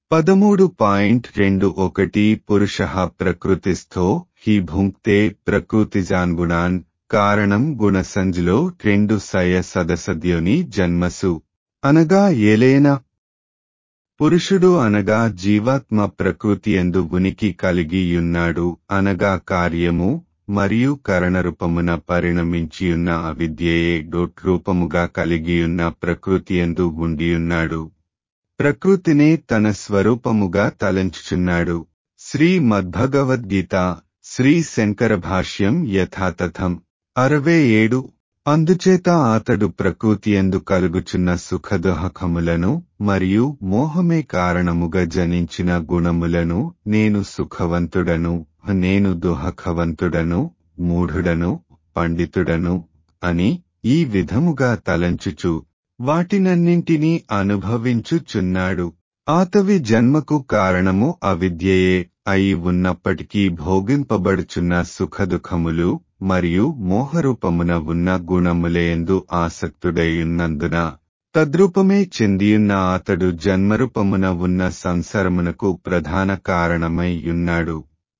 పదమూడు పాయింట్ రెండు ఒకటి పురుష ప్రకృతిస్థో హి భుంక్తే ప్రకృతిజాన్గుణాన్ కారణం గుణసంజ్లో రెండు సయ సదసద్యోని జన్మసు అనగా ఏలేన పురుషుడు అనగా జీవాత్మ ప్రకృతి ఎందు ఉనికి కలిగియున్నాడు అనగా కార్యము మరియు కరణరూపమున పరిణమించియున్న అవిద్యయే డొట్ రూపముగా కలిగియున్న ప్రకృతి ఎందు ఉండియున్నాడు ప్రకృతినే తన స్వరూపముగా తలంచుచున్నాడు శ్రీ మద్భగవద్గీత శ్రీ శంకర భాష్యం యథాతథం అరవై ఏడు అందుచేత అతడు ప్రకృతి ఎందు కలుగుచున్న సుఖదుహకములను మరియు మోహమే కారణముగా జనించిన గుణములను నేను సుఖవంతుడను నేను దుహకవంతుడను మూఢుడను పండితుడను అని ఈ విధముగా తలంచుచు వాటినన్నింటినీ అనుభవించుచున్నాడు ఆతవి జన్మకు కారణము అవిద్యయే అయి ఉన్నప్పటికీ భోగింపబడుచున్న సుఖదుఖములు మరియు మోహరూపమున ఉన్న గుణములేందు ఆసక్తుడైయున్నందున తద్రూపమే చెందియున్న అతడు జన్మరూపమున ఉన్న సంసారమునకు ప్రధాన కారణమై ఉన్నాడు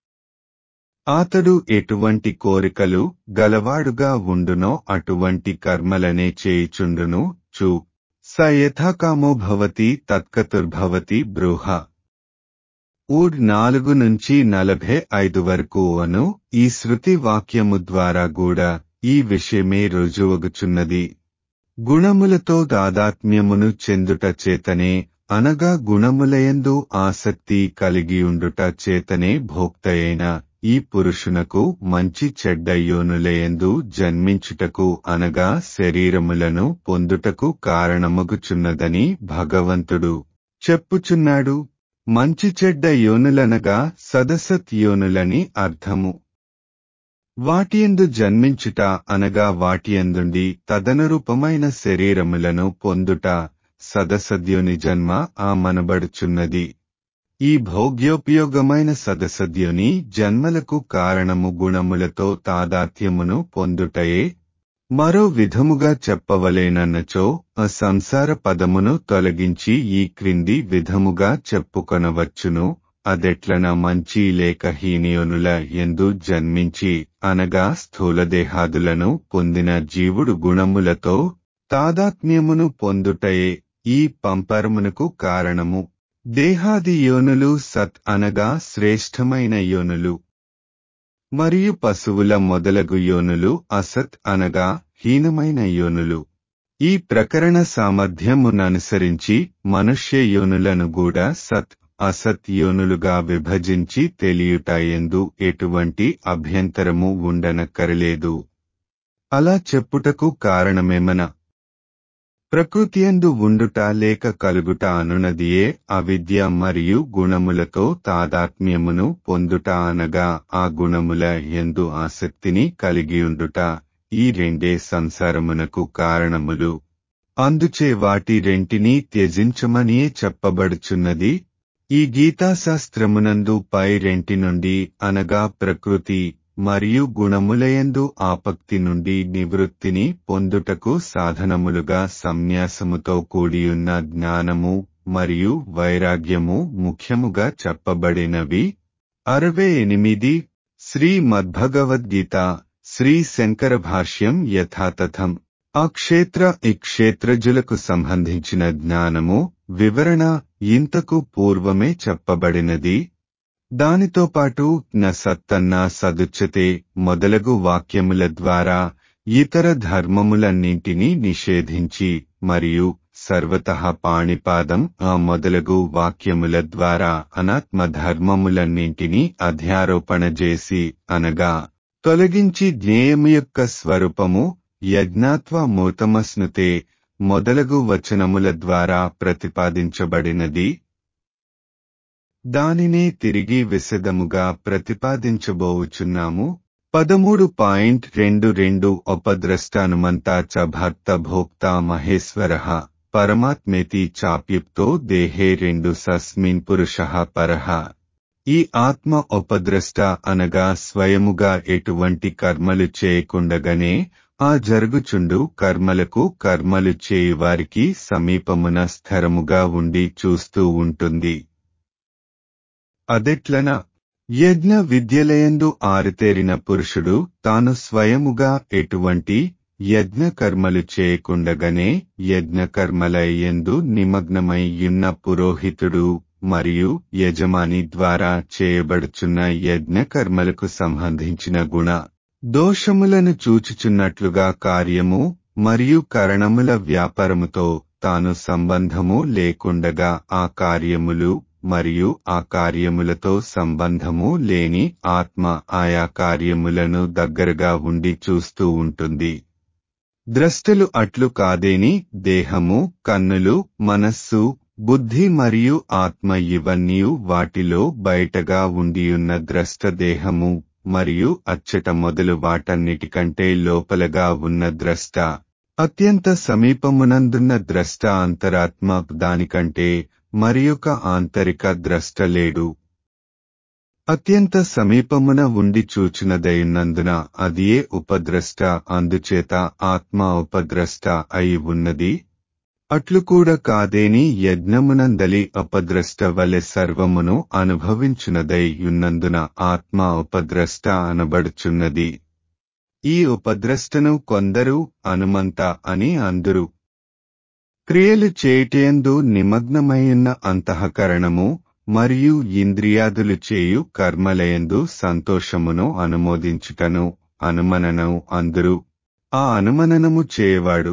అతడు ఎటువంటి కోరికలు గలవాడుగా ఉండునో అటువంటి కర్మలనే చేయుచుండును చు స యథాకామో భవతి తత్కతుర్భవతి బృహ ఊడ్ నాలుగు నుంచి నలభై ఐదు వరకు అను ఈ శృతి వాక్యము ద్వారా కూడా ఈ విషయమే రుజువగుచున్నది గుణములతో దాదాత్మ్యమును చెందుట చేతనే అనగా గుణములయందు ఆసక్తి కలిగియుండుట చేతనే భోక్తయైన ఈ పురుషునకు మంచి చెడ్డ యోనులయందు జన్మించుటకు అనగా శరీరములను పొందుటకు కారణమగుచున్నదని భగవంతుడు చెప్పుచున్నాడు మంచి చెడ్డ యోనులనగా సదసత్ యోనులని అర్థము వాటియందు జన్మించుట అనగా వాటియందుండి తదనురూపమైన శరీరములను పొందుట సదసద్యోని జన్మ ఆ మనబడుచున్నది ఈ భోగ్యోపయోగమైన సదసద్యోని జన్మలకు కారణము గుణములతో తాదాత్యమును పొందుటయే మరో విధముగా చెప్పవలేనన్నచో ఆ సంసార పదమును తొలగించి ఈ క్రింది విధముగా చెప్పుకొనవచ్చును అదెట్లన మంచి లేక హీనియోనుల ఎందు జన్మించి అనగా స్థూలదేహాదులను పొందిన జీవుడు గుణములతో తాదాత్మ్యమును పొందుటయే ఈ పంపరమునకు కారణము దేహాది యోనులు సత్ అనగా శ్రేష్టమైన యోనులు మరియు పశువుల మొదలగు యోనులు అసత్ అనగా హీనమైన యోనులు ఈ ప్రకరణ సామర్థ్యముననుసరించి మనుష్య యోనులను కూడా సత్ అసత్ యోనులుగా విభజించి తెలియుట ఎందు ఎటువంటి అభ్యంతరము ఉండనక్కరలేదు అలా చెప్పుటకు కారణమేమన ప్రకృతియందు ఉండుట లేక కలుగుట అనునదియే అవిద్య మరియు గుణములతో తాదాత్మ్యమును పొందుట అనగా ఆ గుణముల ఎందు ఆసక్తిని కలిగియుండుట ఈ రెండే సంసారమునకు కారణములు అందుచే వాటి రెంటినీ త్యజించమనియే చెప్పబడుచున్నది ఈ గీతాశాస్త్రమునందు పై రెంటి నుండి అనగా ప్రకృతి మరియు గుణములయందు ఆపక్తి నుండి నివృత్తిని పొందుటకు సాధనములుగా సన్యాసముతో కూడియున్న జ్ఞానము మరియు వైరాగ్యము ముఖ్యముగా చెప్పబడినవి అరవై ఎనిమిది శ్రీ మద్భగవద్గీత శ్రీ శంకర భాష్యం యథాతథం ఆ క్షేత్ర ఈ క్షేత్రజులకు సంబంధించిన జ్ఞానము వివరణ ఇంతకు పూర్వమే చెప్పబడినది దానితో పాటు న సత్తన్న సదుచ్చతే మొదలగు వాక్యముల ద్వారా ఇతర ధర్మములన్నింటినీ నిషేధించి మరియు సర్వత పాణిపాదం ఆ మొదలగు వాక్యముల ద్వారా అనాత్మ ధర్మములన్నింటినీ అధ్యారోపణ చేసి అనగా తొలగించి జ్ఞేయము యొక్క స్వరూపము యజ్ఞాత్వ మూతమస్నుతే మొదలగు వచనముల ద్వారా ప్రతిపాదించబడినది దానినే తిరిగి విశదముగా ప్రతిపాదించబోవుచున్నాము పదమూడు పాయింట్ రెండు రెండు ఉపద్రష్టానుమంతా చ భర్త భోక్త మహేశ్వర పరమాత్మేతి చాప్యుక్తో దేహే రెండు సస్మిన్ పురుష పరహ ఈ ఆత్మ ఉపద్రష్ట అనగా స్వయముగా ఎటువంటి కర్మలు చేయకుండగానే ఆ జరుగుచుండు కర్మలకు కర్మలు చేయువారికి సమీపమున స్థిరముగా ఉండి చూస్తూ ఉంటుంది అదెట్లన యజ్ఞ విద్యలయందు ఆరితేరిన పురుషుడు తాను స్వయముగా ఎటువంటి యజ్ఞకర్మలు చేయకుండగనే యజ్ఞకర్మలయందు నిమగ్నమై యున్న పురోహితుడు మరియు యజమాని ద్వారా చేయబడుచున్న యజ్ఞకర్మలకు సంబంధించిన గుణ దోషములను చూచుచున్నట్లుగా కార్యము మరియు కరణముల వ్యాపారముతో తాను సంబంధము లేకుండగా ఆ కార్యములు మరియు ఆ కార్యములతో సంబంధము లేని ఆత్మ ఆయా కార్యములను దగ్గరగా ఉండి చూస్తూ ఉంటుంది ద్రష్టలు అట్లు కాదేని దేహము కన్నులు మనస్సు బుద్ధి మరియు ఆత్మ ఇవన్నీ వాటిలో బయటగా ఉండియున్న ద్రష్ట దేహము మరియు అచ్చట మొదలు వాటన్నిటికంటే లోపలగా ఉన్న ద్రష్ట అత్యంత సమీపమునందున్న ద్రష్ట అంతరాత్మ దానికంటే మరియొక ఆంతరిక ద్రష్ట లేడు అత్యంత సమీపమున ఉండి చూచినదయున్నందున అదియే ఉపద్రష్ట అందుచేత ఆత్మ ఉపద్రష్ట అయి ఉన్నది అట్లు కూడా కాదేని యజ్ఞమునందలి అపద్రష్ట వలె సర్వమును అనుభవించునదై యున్నందున ఆత్మ ఉపద్రష్ట అనబడుచున్నది ఈ ఉపద్రష్టను కొందరు అనుమంత అని అందురు క్రియలు చేయుటయందు నిమగ్నమైయున్న అంతఃకరణము మరియు ఇంద్రియాదులు చేయు కర్మలయందు సంతోషమును అనుమోదించుటను అనుమనను అందురు ఆ అనుమననము చేయవాడు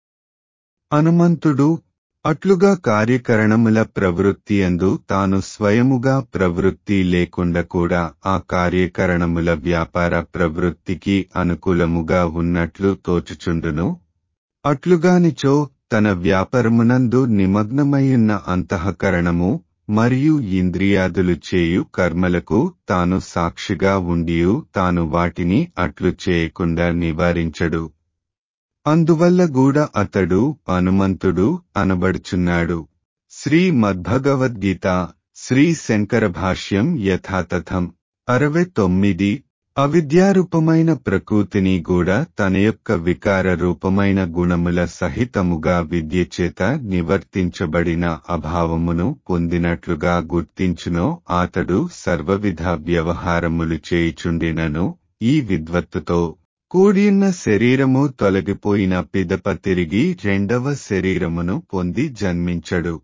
అనుమంతుడు అట్లుగా కార్యకరణముల ప్రవృత్తి ఎందు తాను స్వయముగా ప్రవృత్తి లేకుండా కూడా ఆ కార్యకరణముల వ్యాపార ప్రవృత్తికి అనుకూలముగా ఉన్నట్లు తోచుచుండును అట్లుగానిచో తన వ్యాపారమునందు నిమగ్నమైయున్న అంతఃకరణము మరియు ఇంద్రియాదులు చేయు కర్మలకు తాను సాక్షిగా ఉండియు తాను వాటిని అట్లు చేయకుండా నివారించడు అందువల్ల కూడా అతడు హనుమంతుడు అనబడుచున్నాడు శ్రీ మద్భగవద్గీత శ్రీ శంకర భాష్యం యథాతథం అరవై తొమ్మిది అవిద్యారూపమైన ప్రకృతిని కూడా తన యొక్క వికార రూపమైన గుణముల సహితముగా విద్య చేత నివర్తించబడిన అభావమును పొందినట్లుగా గుర్తించునో అతడు సర్వవిధ వ్యవహారములు చేయుచుండినను ఈ విద్వత్తుతో కూడియున్న శరీరము తొలగిపోయిన పిదప తిరిగి రెండవ శరీరమును పొంది జన్మించడు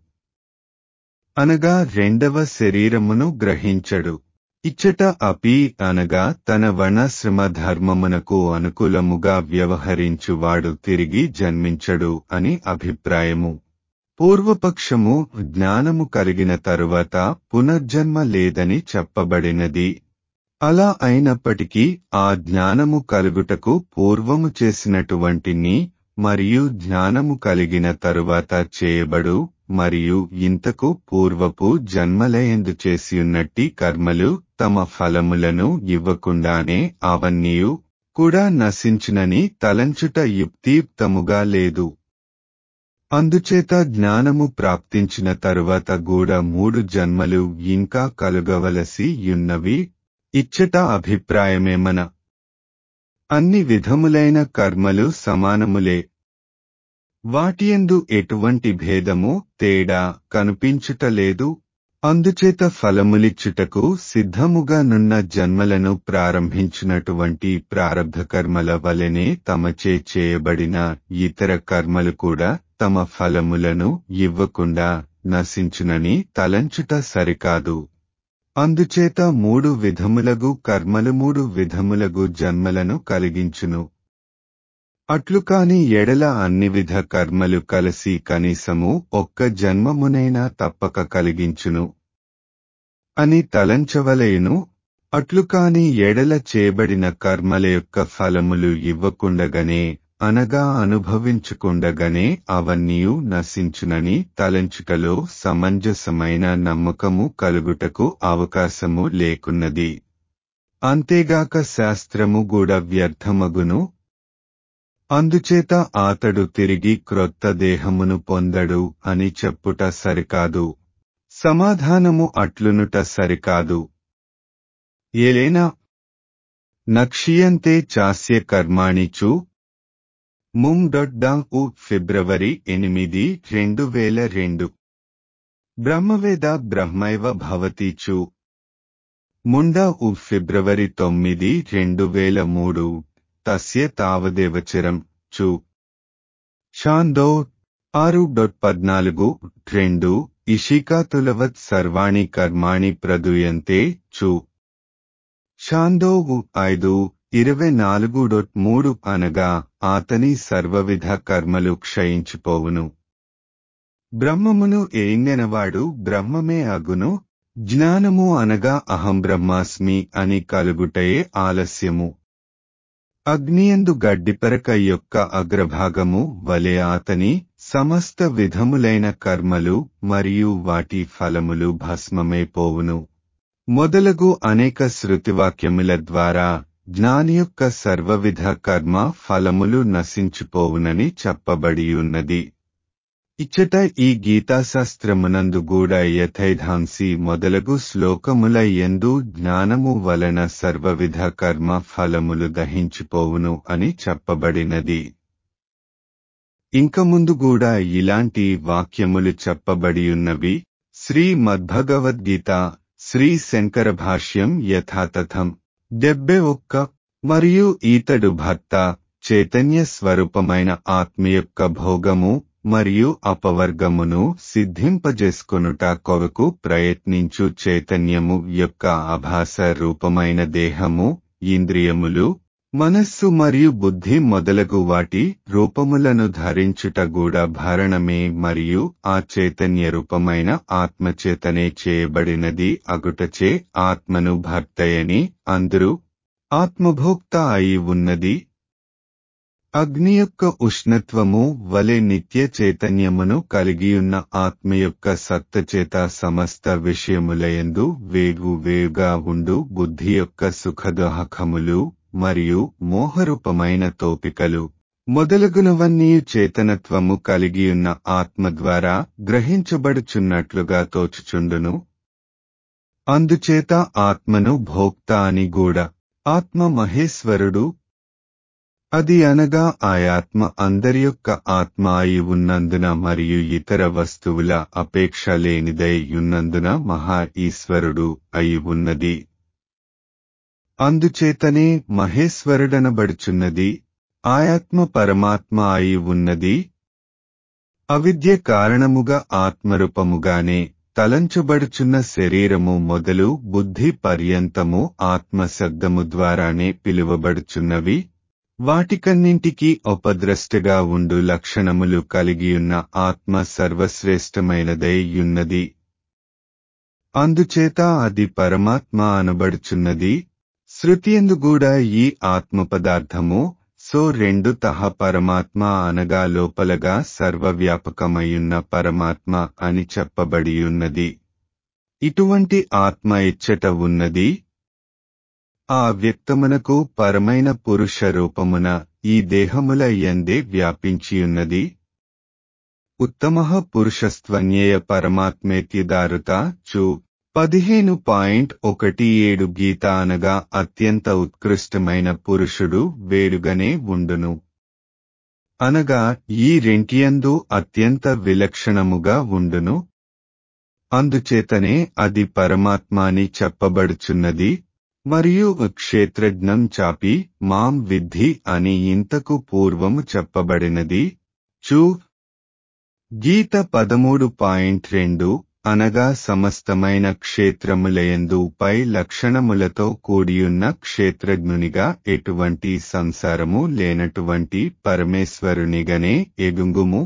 అనగా రెండవ శరీరమును గ్రహించడు ఇచ్చట అపి అనగా తన వర్ణాశ్రమ ధర్మమునకు అనుకూలముగా వ్యవహరించువాడు తిరిగి జన్మించడు అని అభిప్రాయము పూర్వపక్షము జ్ఞానము కలిగిన తరువాత పునర్జన్మ లేదని చెప్పబడినది అలా అయినప్పటికీ ఆ జ్ఞానము కలుగుటకు పూర్వము చేసినటువంటిని మరియు జ్ఞానము కలిగిన తరువాత చేయబడు మరియు ఇంతకు పూర్వపు జన్మలయందు చేసియున్నట్టి కర్మలు తమ ఫలములను ఇవ్వకుండానే అవన్నీయు కూడా నశించునని తలంచుట యుక్తియుక్తముగా లేదు అందుచేత జ్ఞానము ప్రాప్తించిన తరువాత కూడా మూడు జన్మలు ఇంకా కలుగవలసి యున్నవి ఇచ్చట అభిప్రాయమేమన అన్ని విధములైన కర్మలు సమానములే వాటియందు ఎటువంటి భేదము తేడా కనిపించుటలేదు అందుచేత ఫలములిచ్చుటకు సిద్ధముగా నున్న జన్మలను ప్రారంభించినటువంటి ప్రారబ్ధ కర్మల వలెనే తమచే చేయబడిన ఇతర కర్మలు కూడా తమ ఫలములను ఇవ్వకుండా నశించునని తలంచుట సరికాదు అందుచేత మూడు విధములగు కర్మలు మూడు విధములగు జన్మలను కలిగించును అట్లు కాని ఎడల అన్ని విధ కర్మలు కలిసి కనీసము ఒక్క జన్మమునైనా తప్పక కలిగించును అని తలంచవలయును అట్లు కాని ఎడల చేయబడిన కర్మల యొక్క ఫలములు ఇవ్వకుండగనే అనగా అనుభవించుకుండగనే అవన్నీయు నశించునని తలంచుటలో సమంజసమైన నమ్మకము కలుగుటకు అవకాశము లేకున్నది అంతేగాక శాస్త్రము కూడా వ్యర్థమగును అందుచేత అతడు తిరిగి క్రొత్త దేహమును పొందడు అని చెప్పుట సరికాదు సమాధానము అట్లునుట సరికాదు ఏలేనా నక్షియంతే చాస్య కర్మాణిచు ముండొడ్డాంకు ఫిబ్రవరి ఎనిమిది రెండు వేల రెండు బ్రహ్మవేద బ్రహ్మైవ భవతీచు ముండా ఉ ఫిబ్రవరి తొమ్మిది రెండు వేల మూడు తస్య తావదేవచరం చు షాందో ఆరు డొట్ పద్నాలుగు రెండు ఇషికాతులవత్ సర్వాణి కర్మాణి ప్రదుయంతే చు షాందోవు ఐదు ఇరవై నాలుగు డొట్ మూడు అనగా ఆతని సర్వవిధ కర్మలు క్షయించిపోవును బ్రహ్మమును ఏంగెనవాడు బ్రహ్మమే అగును జ్ఞానము అనగా అహం బ్రహ్మాస్మి అని కలుగుటయే ఆలస్యము అగ్నియందు గడ్డిపెరక యొక్క అగ్రభాగము వలె ఆతని సమస్త విధములైన కర్మలు మరియు వాటి ఫలములు భస్మమైపోవును మొదలగు అనేక శృతివాక్యముల ద్వారా జ్ఞాని యొక్క సర్వవిధ కర్మ ఫలములు నశించిపోవునని చెప్పబడియున్నది ఇచ్చట ఈ గీతాశాస్త్రమునందు కూడా యథైధాంసి మొదలగు శ్లోకముల ఎందు జ్ఞానము వలన సర్వవిధ కర్మ ఫలములు దహించిపోవును అని చెప్పబడినది ఇంక ముందు కూడా ఇలాంటి వాక్యములు చెప్పబడియున్నవి శ్రీ మద్భగవద్గీత శ్రీ శంకర భాష్యం యథాతథం డెబ్బె ఒక్క మరియు ఈతడు భర్త చైతన్య స్వరూపమైన ఆత్మ యొక్క భోగము మరియు అపవర్గమును సిద్ధింపజేసుకొనుట కొరకు ప్రయత్నించు చైతన్యము యొక్క ఆభాస రూపమైన దేహము ఇంద్రియములు మనస్సు మరియు బుద్ధి మొదలగు వాటి రూపములను ధరించుట కూడా భరణమే మరియు ఆ చైతన్య రూపమైన ఆత్మచేతనే చేయబడినది అగుటచే ఆత్మను భర్తయని అందరూ ఆత్మభోక్త అయి ఉన్నది అగ్ని యొక్క ఉష్ణత్వము వలె నిత్య చైతన్యమును కలిగియున్న ఆత్మ యొక్క సత్తచేత సమస్త విషయములయందు వేగు వేగుగా ఉండు బుద్ధి యొక్క సుఖదోహకములు మరియు మోహరూపమైన తోపికలు మొదలగునవన్నీ చేతనత్వము కలిగియున్న ఆత్మ ద్వారా గ్రహించబడుచున్నట్లుగా తోచుచుండును అందుచేత ఆత్మను భోక్త అని కూడా ఆత్మ మహేశ్వరుడు అది అనగా ఆయాత్మ అందరి యొక్క ఆత్మ అయి ఉన్నందున మరియు ఇతర వస్తువుల అపేక్ష లేనిదై ఉన్నందున మహా ఈశ్వరుడు అయి ఉన్నది అందుచేతనే మహేశ్వరుడనబడుచున్నది ఆయాత్మ పరమాత్మ అయి ఉన్నది అవిద్య కారణముగా ఆత్మరూపముగానే తలంచబడుచున్న శరీరము మొదలు బుద్ధి పర్యంతము ఆత్మశబ్దము ద్వారానే పిలువబడుచున్నవి వాటికన్నింటికీ ఉపద్రష్టగా ఉండు లక్షణములు కలిగియున్న ఆత్మ సర్వశ్రేష్టమైనదై యున్నది అందుచేత అది పరమాత్మ అనబడుచున్నది శృతియందు కూడా ఈ ఆత్మ పదార్థము సో రెండు తహ పరమాత్మ అనగా లోపలగా సర్వవ్యాపకమయున్న పరమాత్మ అని చెప్పబడియున్నది ఇటువంటి ఆత్మ ఇచ్చట ఉన్నది ఆ వ్యక్తమునకు పరమైన పురుష రూపమున ఈ దేహముల ఎందే వ్యాపించియున్నది ఉత్తమ పురుషస్త్వన్యేయ పరమాత్మేత్యదారుత చు పదిహేను పాయింట్ ఒకటి ఏడు గీత అనగా అత్యంత ఉత్కృష్టమైన పురుషుడు వేడుగనే ఉండును అనగా ఈ రెంటియందు అత్యంత విలక్షణముగా ఉండును అందుచేతనే అది పరమాత్మాని చెప్పబడుచున్నది మరియు క్షేత్రజ్ఞం చాపి మాం విద్ధి అని ఇంతకు పూర్వము చెప్పబడినది చూ గీత పదమూడు పాయింట్ రెండు అనగా సమస్తమైన క్షేత్రములయందు పై లక్షణములతో కూడియున్న క్షేత్రజ్ఞునిగా ఎటువంటి సంసారము లేనటువంటి పరమేశ్వరునిగనే ఎగుంగుము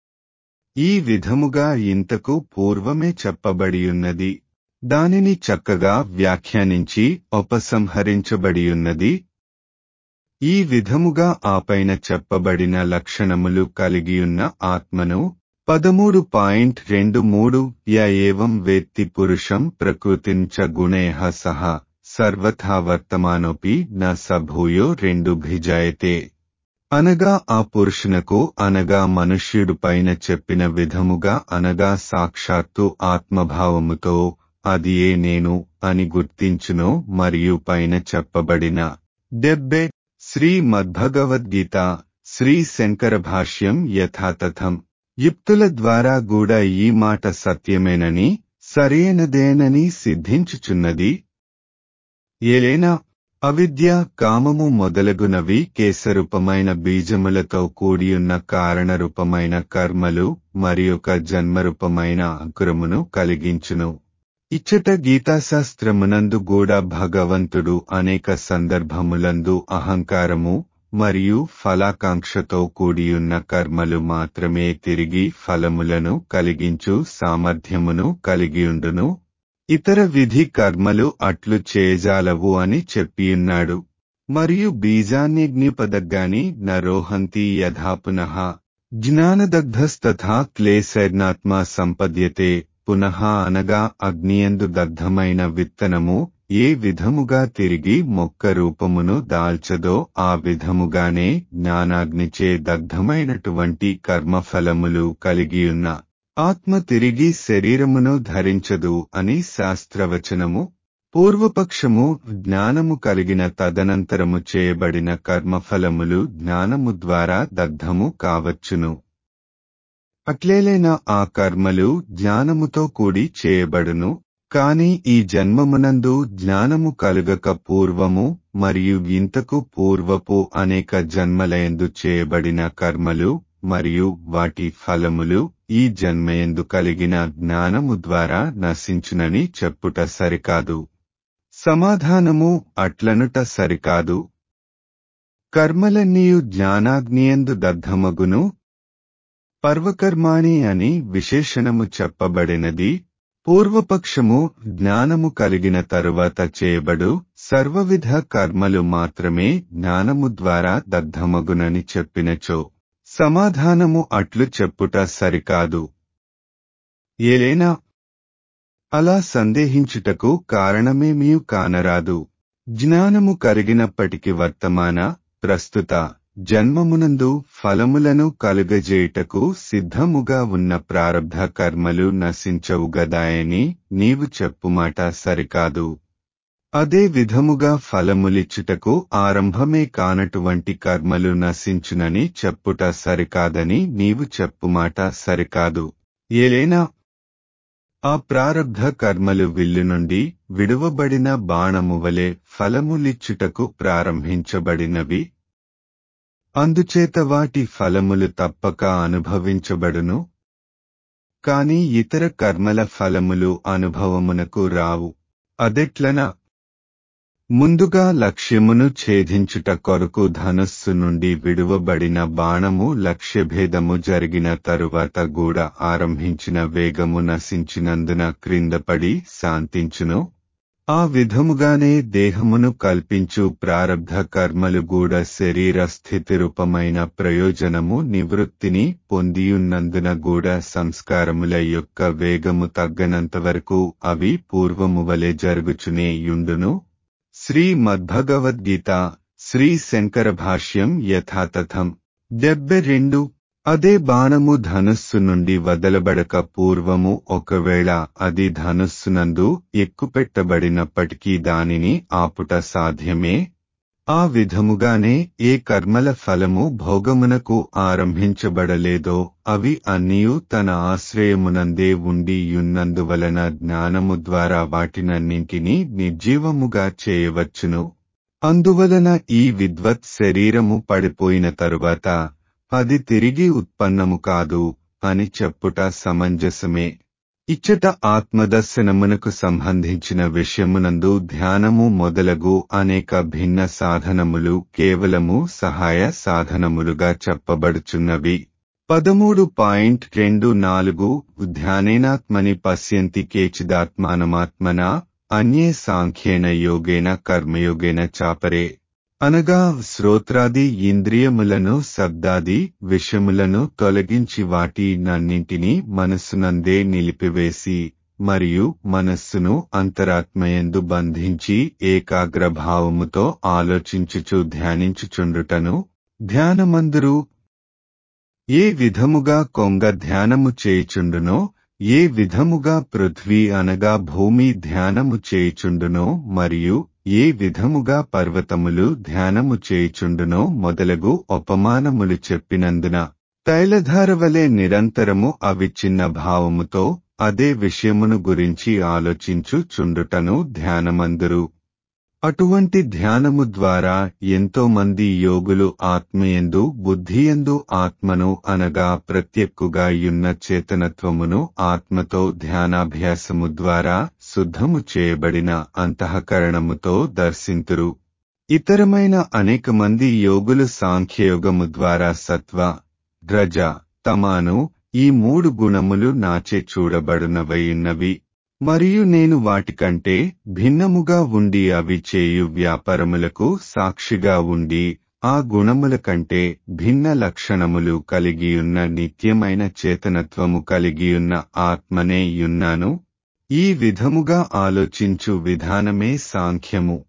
ఈ విధముగా ఇంతకు పూర్వమే చెప్పబడియున్నది దానిని చక్కగా వ్యాఖ్యానించి ఉపసంహరించబడియున్నది ఈ విధముగా ఆపైన చెప్పబడిన లక్షణములు కలిగియున్న ఆత్మను పదమూడు పాయింట్ రెండు మూడు య ఏవం వేత్తి పురుషం ప్రకృతించ గుణేహ సహ సర్వథా వర్తమానోపి న సభూయో రెండు భిజాయతే అనగా ఆ పురుషునకు అనగా మనుష్యుడు పైన చెప్పిన విధముగా అనగా సాక్షాత్తు ఆత్మభావముతో అది ఏ నేను అని గుర్తించును మరియు పైన చెప్పబడిన డెబ్బె శ్రీ మద్భగవద్గీత శ్రీ శంకర భాష్యం యథాతథం యుక్తుల ద్వారా కూడా ఈ మాట సత్యమేనని సరైనదేనని సిద్ధించుచున్నది ఏలైనా అవిద్య కామము మొదలగునవి కేశరూపమైన బీజములతో కూడియున్న కారణరూపమైన కర్మలు మరియొక జన్మరూపమైన అంకురమును కలిగించును ఇచ్చట గీతాశాస్త్రమునందు కూడా భగవంతుడు అనేక సందర్భములందు అహంకారము మరియు ఫలాకాంక్షతో కూడియున్న కర్మలు మాత్రమే తిరిగి ఫలములను కలిగించు సామర్థ్యమును కలిగియుండును ఇతర విధి కర్మలు అట్లు చేయజాలవు అని చెప్పియున్నాడు మరియు బీజాన్యగ్నిపదగ్గాని నరోహంతి యథా పునః జ్ఞానదగ్ధస్తథా క్లేశైర్నాత్మ సంపద్యతే పునః అనగా అగ్నియందు దగ్ధమైన విత్తనము ఏ విధముగా తిరిగి మొక్క రూపమును దాల్చదో ఆ విధముగానే జ్ఞానాగ్నిచే దగ్ధమైనటువంటి కర్మఫలములు కలిగియున్న ఆత్మ తిరిగి శరీరమును ధరించదు అని శాస్త్రవచనము పూర్వపక్షము జ్ఞానము కలిగిన తదనంతరము చేయబడిన కర్మఫలములు జ్ఞానము ద్వారా దగ్ధము కావచ్చును అట్లేలైనా ఆ కర్మలు జ్ఞానముతో కూడి చేయబడును కాని ఈ జన్మమునందు జ్ఞానము కలుగక పూర్వము మరియు ఇంతకు పూర్వపు అనేక జన్మలయందు చేయబడిన కర్మలు మరియు వాటి ఫలములు ఈ జన్మయందు కలిగిన జ్ఞానము ద్వారా నశించునని చెప్పుట సరికాదు సమాధానము అట్లనుట సరికాదు కర్మలన్నీయు జ్ఞానాగ్నియందు దగ్ధమగును పర్వకర్మాణి అని విశేషణము చెప్పబడినది పూర్వపక్షము జ్ఞానము కలిగిన తరువాత చేయబడు సర్వవిధ కర్మలు మాత్రమే జ్ఞానము ద్వారా దగ్ధమగునని చెప్పినచో సమాధానము అట్లు చెప్పుట సరికాదు ఏలైనా అలా సందేహించుటకు కారణమేమీ కానరాదు జ్ఞానము కరిగినప్పటికి వర్తమాన ప్రస్తుత జన్మమునందు ఫలములను కలుగజేయుటకు సిద్ధముగా ఉన్న ప్రారబ్ధ కర్మలు నశించవుగదాయని నీవు చెప్పుమాట సరికాదు అదే విధముగా ఫలములిచ్చుటకు ఆరంభమే కానటువంటి కర్మలు నశించునని చెప్పుట సరికాదని నీవు చెప్పుమాట సరికాదు ఏలైనా ఆ ప్రారబ్ధ కర్మలు విల్లు నుండి విడువబడిన బాణము వలె ఫలములిచ్చుటకు ప్రారంభించబడినవి అందుచేత వాటి ఫలములు తప్పక అనుభవించబడును కాని ఇతర కర్మల ఫలములు అనుభవమునకు రావు అదెట్లన ముందుగా లక్ష్యమును ఛేదించుట కొరకు ధనుస్సు నుండి విడువబడిన బాణము లక్ష్యభేదము జరిగిన తరువాత గూడ ఆరంభించిన వేగము నశించినందున క్రిందపడి శాంతించును ఆ విధముగానే దేహమును కల్పించు ప్రారబ్ధ కర్మలు గూడ శరీర స్థితి రూపమైన ప్రయోజనము నివృత్తిని పొందియున్నందున గూడ సంస్కారముల యొక్క వేగము తగ్గనంతవరకు అవి పూర్వము వలె జరుగుచునే యుండును శ్రీ మద్భగవద్గీత శ్రీ శంకర భాష్యం యథాతథం డెబ్బె రెండు అదే బాణము ధనుస్సు నుండి వదలబడక పూర్వము ఒకవేళ అది ధనుస్సునందు ఎక్కుపెట్టబడినప్పటికీ దానిని ఆపుట సాధ్యమే ఆ విధముగానే ఏ కర్మల ఫలము భోగమునకు ఆరంభించబడలేదో అవి అన్నియు తన ఆశ్రయమునందే ఉండి యున్నందువలన జ్ఞానము ద్వారా వాటినన్నింటినీ నిర్జీవముగా చేయవచ్చును అందువలన ఈ విద్వత్ శరీరము పడిపోయిన తరువాత అది తిరిగి ఉత్పన్నము కాదు అని చెప్పుట సమంజసమే ఇచ్చట ఆత్మదర్శనమునకు సంబంధించిన విషయమునందు ధ్యానము మొదలగు అనేక భిన్న సాధనములు కేవలము సహాయ సాధనములుగా చెప్పబడుచున్నవి పదమూడు పాయింట్ రెండు నాలుగు ధ్యానేనాత్మని పశ్యంతి కేచిదాత్మానమాత్మన అన్యే సాంఖ్యేన యోగేన కర్మయోగేన చాపరే అనగా శ్రోత్రాది ఇంద్రియములను శబ్దాది విషములను తొలగించి వాటి నన్నింటినీ మనస్సునందే నిలిపివేసి మరియు మనస్సును అంతరాత్మయందు బంధించి ఏకాగ్రభావముతో ఆలోచించుచు ధ్యానించుచుండుటను ధ్యానమందురు ఏ విధముగా కొంగ ధ్యానము చేయుచుండునో ఏ విధముగా పృథ్వీ అనగా భూమి ధ్యానము చేయుచుండునో మరియు ఏ విధముగా పర్వతములు ధ్యానము చేయుచుండునో మొదలగు ఉపమానములు చెప్పినందున తైలధారవలే నిరంతరము అవిచ్ఛిన్న భావముతో అదే విషయమును గురించి ఆలోచించు చుండుటను ధ్యానమందురు అటువంటి ధ్యానము ద్వారా ఎంతో మంది యోగులు ఆత్మయందు బుద్ధియందు ఆత్మను అనగా ప్రత్యక్కుగా యున్న చేతనత్వమును ఆత్మతో ధ్యానాభ్యాసము ద్వారా శుద్ధము చేయబడిన అంతఃకరణముతో దర్శింతురు ఇతరమైన అనేక మంది యోగులు సాంఖ్యయోగము ద్వారా సత్వ రజ తమాను ఈ మూడు గుణములు నాచే చూడబడునవయున్నవి మరియు నేను వాటికంటే భిన్నముగా ఉండి అవి చేయు వ్యాపారములకు సాక్షిగా ఉండి ఆ గుణముల కంటే భిన్న లక్షణములు కలిగియున్న నిత్యమైన చేతనత్వము కలిగియున్న ఆత్మనే యున్నాను ఈ విధముగా ఆలోచించు విధానమే సాంఖ్యము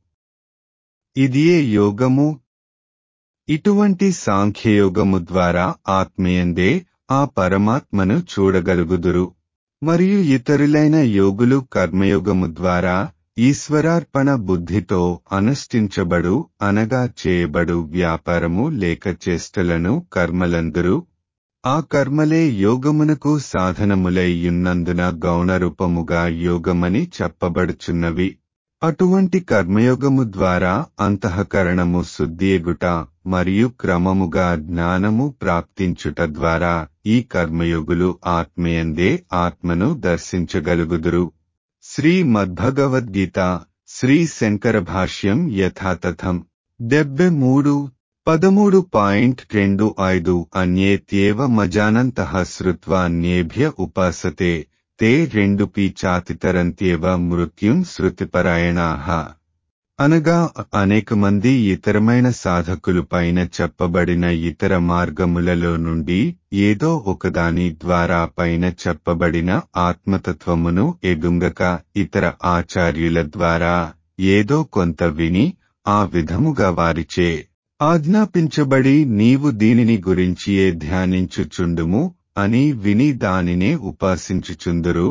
ఇదియే యోగము ఇటువంటి సాంఖ్యయోగము ద్వారా ఆత్మీయందే ఆ పరమాత్మను చూడగలుగుదురు మరియు ఇతరులైన యోగులు కర్మయోగము ద్వారా ఈశ్వరార్పణ బుద్ధితో అనుష్ఠించబడు అనగా చేయబడు వ్యాపారము లేక చేష్టలను కర్మలందురు ఆ కర్మలే యోగమునకు సాధనములై యున్నందున గౌణరూపముగా యోగమని చెప్పబడుచున్నవి అటువంటి కర్మయోగము ద్వారా అంతఃకరణము శుద్ధియగుట మరియు క్రమముగా జ్ఞానము ప్రాప్తించుట ద్వారా ఈ కర్మయోగులు ఆత్మయందే ఆత్మను దర్శించగలుగుదురు శ్రీ మద్భగవద్గీత శ్రీ శంకర భాష్యం యథాతథం డెబ్బె మూడు పదమూడు పాయింట్ రెండు ఐదు అన్యేత్యేవ మజానంతః శ్రుత్వా అన్యేభ్య ఉపాసతే తే రెండు చాతితరంత్యేవ మృత్యుం శృతిపరాయణాః అనగా అనేక మంది ఇతరమైన సాధకులు పైన చెప్పబడిన ఇతర మార్గములలో నుండి ఏదో ఒకదాని ద్వారా పైన చెప్పబడిన ఆత్మతత్వమును ఎగుంగక ఇతర ఆచార్యుల ద్వారా ఏదో కొంత విని ఆ విధముగా వారిచే ఆజ్ఞాపించబడి నీవు దీనిని గురించియే ధ్యానించుచుండుము అని విని దానినే ఉపాసించుచుందురు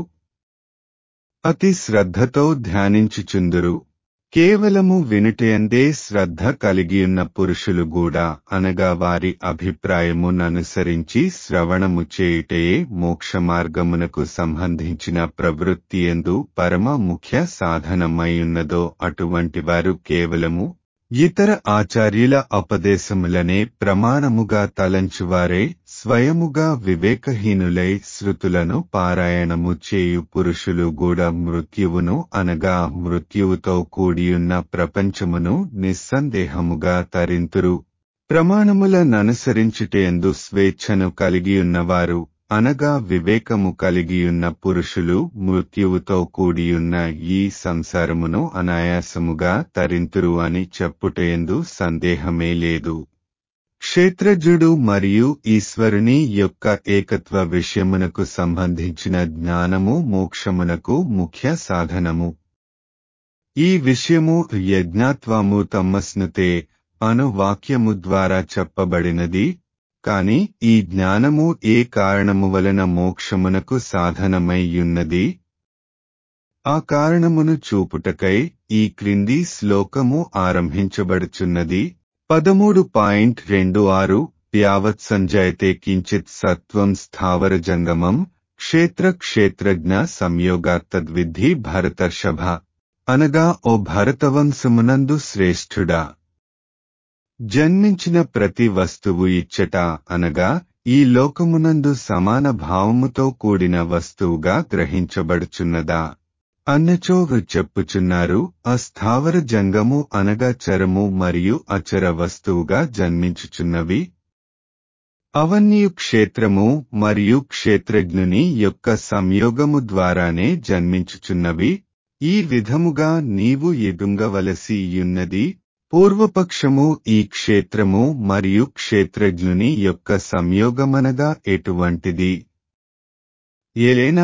అతి శ్రద్ధతో ధ్యానించుచుందురు కేవలము వినుటయందే శ్రద్ధ కలిగియున్న పురుషులు కూడా అనగా వారి అభిప్రాయముననుసరించి శ్రవణము చేయుటయే మోక్ష మార్గమునకు సంబంధించిన ప్రవృత్తి ఎందు పరమ ముఖ్య సాధనమైయున్నదో అటువంటి వారు కేవలము ఇతర ఆచార్యుల ఉపదేశములనే ప్రమాణముగా తలంచువారే స్వయముగా వివేకహీనులై శృతులను పారాయణము చేయు పురుషులు కూడా మృత్యువును అనగా మృత్యువుతో కూడియున్న ప్రపంచమును నిస్సందేహముగా తరింతురు ప్రమాణములననుసరించుటయందు స్వేచ్ఛను కలిగియున్నవారు అనగా వివేకము కలిగియున్న పురుషులు మృత్యువుతో కూడియున్న ఈ సంసారమును అనాయాసముగా తరింతురు అని చెప్పుటయందు సందేహమే లేదు క్షేత్రజుడు మరియు ఈశ్వరుని యొక్క ఏకత్వ విషయమునకు సంబంధించిన జ్ఞానము మోక్షమునకు ముఖ్య సాధనము ఈ విషయము యజ్ఞాత్వము తమ్మస్నుతే అను వాక్యము ద్వారా చెప్పబడినది కాని ఈ జ్ఞానము ఏ కారణము వలన మోక్షమునకు సాధనమైయున్నది ఆ కారణమును చూపుటకై ఈ క్రింది శ్లోకము ఆరంభించబడుచున్నది పదమూడు పాయింట్ రెండు ఆరు యావత్ సంజయతే కించిత్ సత్వం స్థావర జంగమం క్షేత్ర క్షేత్రజ్ఞ సంయోగాత్తద్విద్ధి భరతర్షభ అనగా ఓ భరతవంశమునందు శ్రేష్ఠుడా జన్మించిన ప్రతి వస్తువు ఇచ్చట అనగా ఈ లోకమునందు సమాన భావముతో కూడిన వస్తువుగా గ్రహించబడుచున్నదా అన్నచో చెప్పుచున్నారు అస్థావర జంగము అనగా చరము మరియు అచర వస్తువుగా జన్మించుచున్నవి అవన్నీ క్షేత్రము మరియు క్షేత్రజ్ఞుని యొక్క సంయోగము ద్వారానే జన్మించుచున్నవి ఈ విధముగా నీవు ఎదుంగవలసి యున్నది పూర్వపక్షము ఈ క్షేత్రము మరియు క్షేత్రజ్ఞుని యొక్క సంయోగమనగా ఎటువంటిది ఏలైనా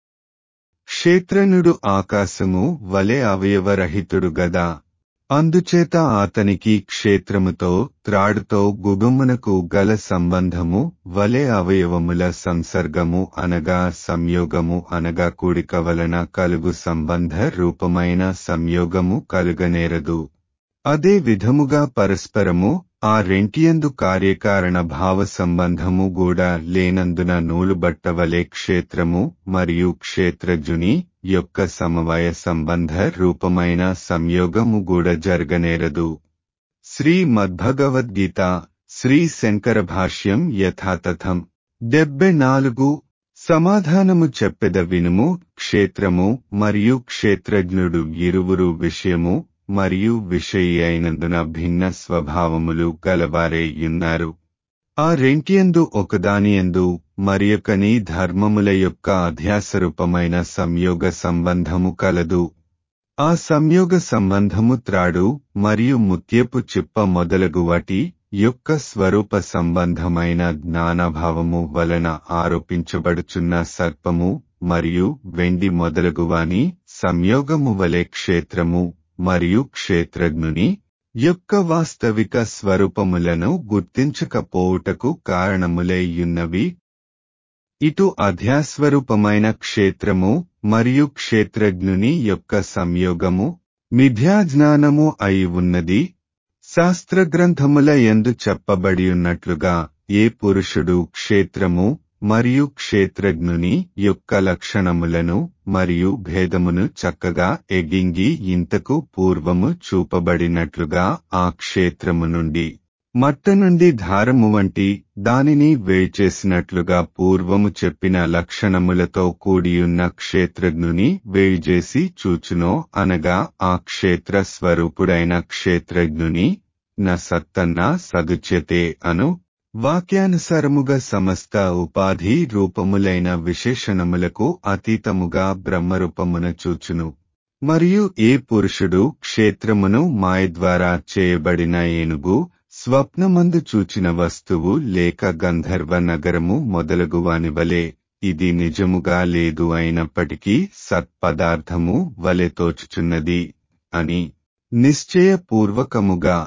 క్షేత్రనుడు ఆకాశము వలె అవయవరహితుడు గదా అందుచేత అతనికి క్షేత్రముతో త్రాడుతో గుగుమునకు గల సంబంధము వలె అవయవముల సంసర్గము అనగా సంయోగము అనగా కూడిక వలన కలుగు సంబంధ రూపమైన సంయోగము కలుగనేరదు అదే విధముగా పరస్పరము ఆ రెంటియందు కార్యకారణ భావ సంబంధము కూడా లేనందున నూలుబట్టవలే క్షేత్రము మరియు క్షేత్రజుని యొక్క సమవయ సంబంధ రూపమైన సంయోగము కూడా జరగనేరదు శ్రీ మద్భగవద్గీత శ్రీ శంకర భాష్యం యథాతథం డెబ్బై నాలుగు సమాధానము చెప్పెద వినుము క్షేత్రము మరియు క్షేత్రజ్ఞుడు ఇరువురు విషయము మరియు విషయి అయినందున భిన్న స్వభావములు గలవారే యున్నారు ఆ రెంటియందు ఒకదానియందు మరియొకని ధర్మముల యొక్క అధ్యాసరూపమైన సంయోగ సంబంధము కలదు ఆ సంయోగ సంబంధము త్రాడు మరియు ముత్యపు చిప్ప మొదలగు వాటి యొక్క స్వరూప సంబంధమైన జ్ఞానభావము వలన ఆరోపించబడుచున్న సర్పము మరియు వెండి మొదలగువాని సంయోగము వలె క్షేత్రము మరియు క్షేత్రజ్ఞుని యొక్క వాస్తవిక స్వరూపములను గుర్తించకపోవుటకు కారణములైయున్నవి ఇటు అధ్యాస్వరూపమైన క్షేత్రము మరియు క్షేత్రజ్ఞుని యొక్క సంయోగము మిథ్యాజ్ఞానము అయి ఉన్నది శాస్త్రగ్రంథముల ఎందు చెప్పబడియున్నట్లుగా ఏ పురుషుడు క్షేత్రము మరియు క్షేత్రజ్ఞుని యొక్క లక్షణములను మరియు భేదమును చక్కగా ఎగింగి ఇంతకు పూర్వము చూపబడినట్లుగా ఆ క్షేత్రము నుండి మట్ట నుండి దారము వంటి దానిని వేయిచేసినట్లుగా పూర్వము చెప్పిన లక్షణములతో కూడియున్న క్షేత్రజ్ఞుని వేయిచేసి చూచునో అనగా ఆ క్షేత్ర స్వరూపుడైన క్షేత్రజ్ఞుని న సత్తన్న సగుచ్యతే అను వాక్యానుసారముగా సమస్త ఉపాధి రూపములైన విశేషణములకు అతీతముగా బ్రహ్మరూపమున చూచును మరియు ఏ పురుషుడు క్షేత్రమును మాయ ద్వారా చేయబడిన ఏనుగు స్వప్నమందు చూచిన వస్తువు లేక గంధర్వ నగరము మొదలగువాని వలె ఇది నిజముగా లేదు అయినప్పటికీ సత్పదార్థము వలె తోచుచున్నది అని నిశ్చయపూర్వకముగా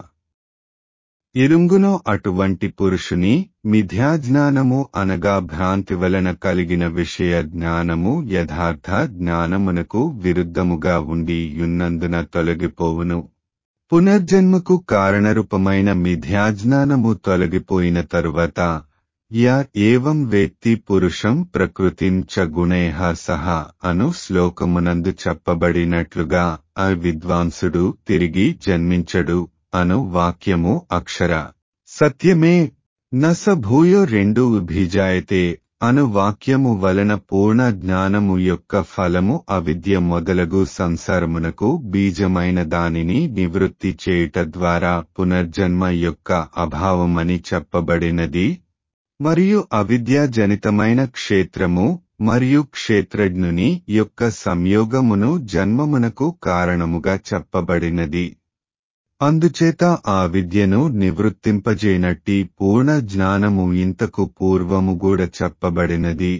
ఇరుంగునో అటువంటి పురుషుని మిథ్యాజ్ఞానము అనగా భ్రాంతి వలన కలిగిన విషయ జ్ఞానము యథార్థ జ్ఞానమునకు విరుద్ధముగా ఉండి యున్నందున తొలగిపోవును పునర్జన్మకు కారణరూపమైన మిథ్యాజ్ఞానము తొలగిపోయిన తరువాత యా ఏవం వేత్తి పురుషం ప్రకృతిం చ గుణేహ సహ అను శ్లోకమునందు చెప్పబడినట్లుగా ఆ విద్వాంసుడు తిరిగి జన్మించడు అను వాక్యము అక్షర సత్యమే నస భూయో రెండు విభిజాయతే అను వాక్యము వలన పూర్ణ జ్ఞానము యొక్క ఫలము అవిద్య మొదలగు సంసారమునకు బీజమైన దానిని నివృత్తి చేయుట ద్వారా పునర్జన్మ యొక్క అభావమని చెప్పబడినది మరియు అవిద్యాజనితమైన క్షేత్రము మరియు క్షేత్రజ్ఞుని యొక్క సంయోగమును జన్మమునకు కారణముగా చెప్పబడినది అందుచేత ఆ విద్యను నివృత్తింపజేయనట్టి పూర్ణ జ్ఞానము ఇంతకు పూర్వము కూడా చెప్పబడినది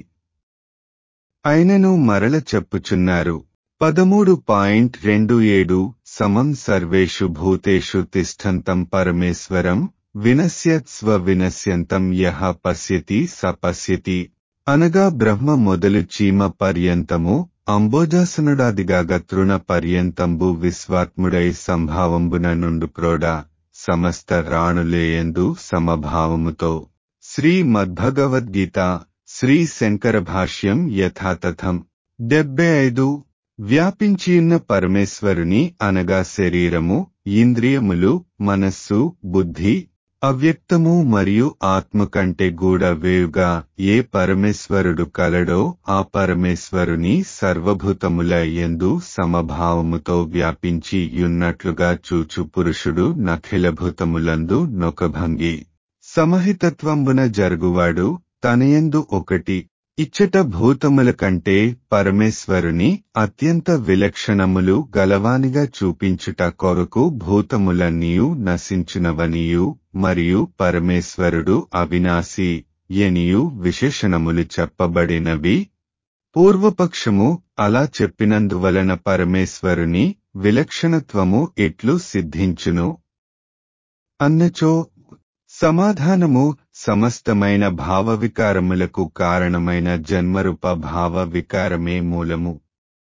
అయినను మరల చెప్పుచున్నారు పదమూడు పాయింట్ రెండు ఏడు సమం సర్వేషు భూతేషు తిష్టంతం పరమేశ్వరం వినశ్యత్ స్వ వినశ్యంతం యహ పశ్యతి స పశ్యతి అనగా బ్రహ్మ మొదలు చీమ పర్యంతము అంబోజాసనుడాదిగాగ తృణ పర్యంతంబు విశ్వాత్ముడై సంభావంబున నుండు క్రోడ సమస్త రాణులేయందు సమభావముతో శ్రీ మద్భగవద్గీత శ్రీ శంకర భాష్యం యథాతథం డెబ్బై ఐదు వ్యాపించియున్న పరమేశ్వరుని అనగా శరీరము ఇంద్రియములు మనస్సు బుద్ధి అవ్యక్తము మరియు ఆత్మ కంటే కూడా వేవుగా ఏ పరమేశ్వరుడు కలడో ఆ పరమేశ్వరుని సర్వభూతముల ఎందు సమభావముతో వ్యాపించి యున్నట్లుగా చూచు పురుషుడు నఖిలభూతములందు నొకభంగి సమహితత్వంబున జరుగువాడు తనయందు ఒకటి ఇచ్చట భూతముల కంటే పరమేశ్వరుని అత్యంత విలక్షణములు గలవానిగా చూపించుట కొరకు భూతములన్నీయు నశించునవనియు మరియు పరమేశ్వరుడు అవినాశి ఎనియు విశేషణములు చెప్పబడినవి పూర్వపక్షము అలా చెప్పినందువలన పరమేశ్వరుని విలక్షణత్వము ఎట్లు సిద్ధించును అన్నచో సమాధానము సమస్తమైన భావ వికారములకు కారణమైన జన్మరూప భావ వికారమే మూలము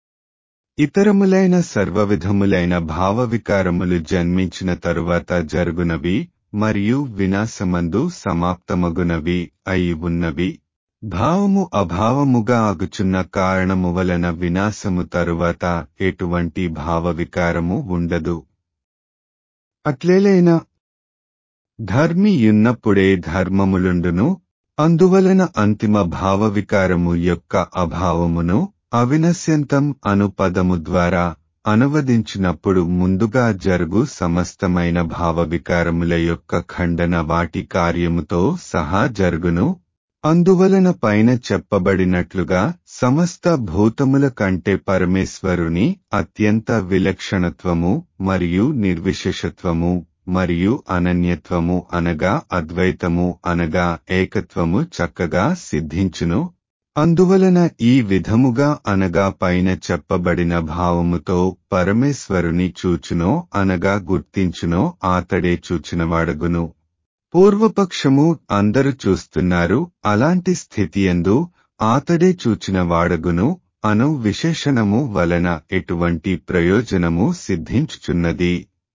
ఇతరములైన సర్వవిధములైన భావ వికారములు జన్మించిన తరువాత జరుగునవి మరియు వినాశమందు సమాప్తమగునవి అయి ఉన్నవి భావము అభావముగా ఆగుచున్న కారణము వలన వినాశము తరువాత ఎటువంటి భావ వికారము ఉండదు అట్లేలైనా ధర్మి యున్నప్పుడే ధర్మములుండును అందువలన అంతిమ భావ వికారము యొక్క అభావమును అవినశ్యంతం అను పదము ద్వారా అనువదించినప్పుడు ముందుగా జరుగు సమస్తమైన భావ వికారముల యొక్క ఖండన వాటి కార్యముతో సహా జరుగును అందువలన పైన చెప్పబడినట్లుగా సమస్త భూతముల కంటే పరమేశ్వరుని అత్యంత విలక్షణత్వము మరియు నిర్విశేషత్వము మరియు అనన్యత్వము అనగా అద్వైతము అనగా ఏకత్వము చక్కగా సిద్ధించును అందువలన ఈ విధముగా అనగా పైన చెప్పబడిన భావముతో పరమేశ్వరుని చూచునో అనగా గుర్తించునో ఆతడే చూచినవాడగును పూర్వపక్షము అందరు చూస్తున్నారు అలాంటి స్థితియందు ఆతడే చూచిన వాడగును అను విశేషణము వలన ఎటువంటి ప్రయోజనము సిద్ధించుచున్నది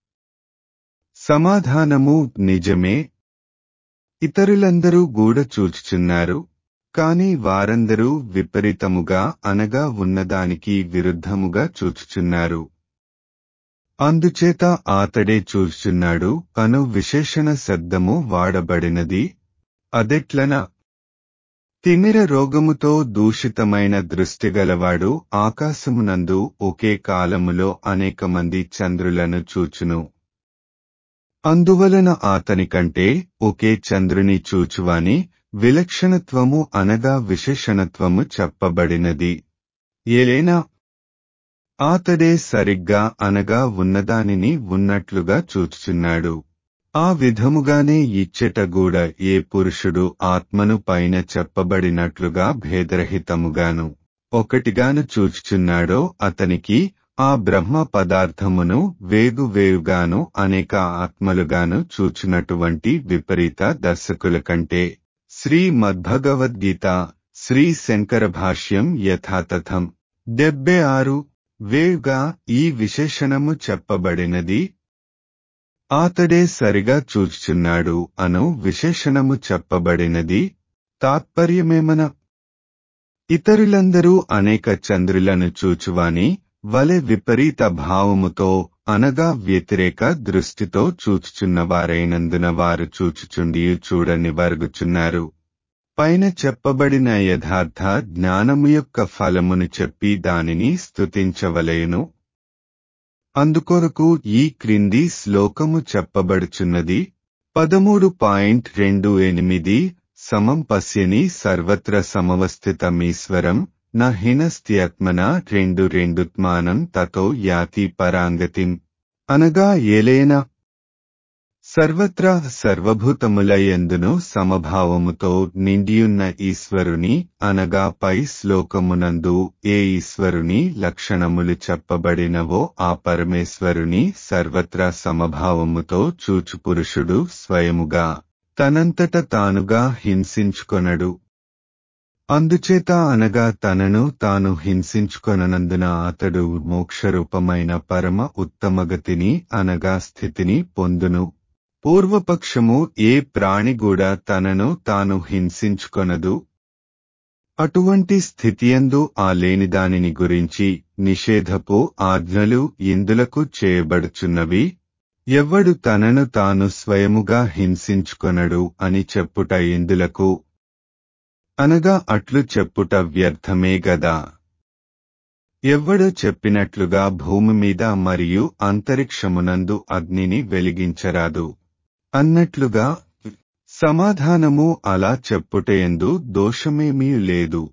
సమాధానము నిజమే ఇతరులందరూ గూడ చూచుచున్నారు కాని వారందరూ విపరీతముగా అనగా ఉన్నదానికి విరుద్ధముగా చూచుచున్నారు అందుచేత ఆతడే చూచుచున్నాడు అను విశేషణ శబ్దము వాడబడినది అదెట్లన తిమిర రోగముతో దూషితమైన దృష్టిగలవాడు ఆకాశమునందు ఒకే కాలములో అనేక మంది చంద్రులను చూచును అందువలన ఆతని కంటే ఒకే చంద్రుని చూచువాని విలక్షణత్వము అనగా విశేషణత్వము చెప్పబడినది ఏలైనా ఆతడే సరిగ్గా అనగా ఉన్నదానిని ఉన్నట్లుగా చూచుచున్నాడు ఆ విధముగానే ఇచ్చట గూడ ఏ పురుషుడు ఆత్మను పైన చెప్పబడినట్లుగా భేదరహితముగాను ఒకటిగాను చూచుచున్నాడో అతనికి ఆ బ్రహ్మ పదార్థమును వేగువేగుగాను అనేక ఆత్మలుగాను చూచునటువంటి విపరీత దర్శకుల కంటే శ్రీ మద్భగవద్గీత శ్రీ శంకర భాష్యం యథాతథం డెబ్బై ఆరు వేవ్గా ఈ విశేషణము చెప్పబడినది ఆతడే సరిగా చూచుచున్నాడు అను విశేషణము చెప్పబడినది తాత్పర్యమేమన ఇతరులందరూ అనేక చంద్రులను చూచువాని వలె విపరీత భావముతో అనగా వ్యతిరేక దృష్టితో చూచుచున్నవారైనందున వారు చూచుచుండి చూడని వరుగుచున్నారు పైన చెప్పబడిన యథార్థ జ్ఞానము యొక్క ఫలమును చెప్పి దానిని స్తుతించవలేను అందుకొరకు ఈ క్రింది శ్లోకము చెప్పబడుచున్నది పదమూడు పాయింట్ రెండు ఎనిమిది సమం పశ్యని సర్వత్ర సమవస్థితమీశ్వరం న హినస్త్యత్మన రెండు రెండుత్మానం తతో యాతి పరాంగతిం అనగా ఏలేన సర్వత్రా సర్వభూతముల ఎందును సమభావముతో నిండియున్న ఈశ్వరుని అనగా పై శ్లోకమునందు ఏ ఈశ్వరుని లక్షణములు చెప్పబడినవో ఆ పరమేశ్వరుని సర్వత్రా సమభావముతో చూచు పురుషుడు స్వయముగా తనంతట తానుగా హింసించుకొనడు అందుచేత అనగా తనను తాను హింసించుకొనందున అతడు మోక్షరూపమైన పరమ ఉత్తమగతిని అనగా స్థితిని పొందును పూర్వపక్షము ఏ ప్రాణి కూడా తనను తాను హింసించుకొనదు అటువంటి స్థితియందు ఆ లేని దానిని గురించి నిషేధపు ఆజ్ఞలు ఇందులకు చేయబడుచున్నవి ఎవ్వడు తనను తాను స్వయముగా హింసించుకొనడు అని చెప్పుట ఇందులకు అనగా అట్లు చెప్పుట వ్యర్థమే గదా ఎవ్వడో చెప్పినట్లుగా భూమి మీద మరియు అంతరిక్షమునందు అగ్నిని వెలిగించరాదు అన్నట్లుగా సమాధానము అలా చెప్పుటయందు దోషమేమీ లేదు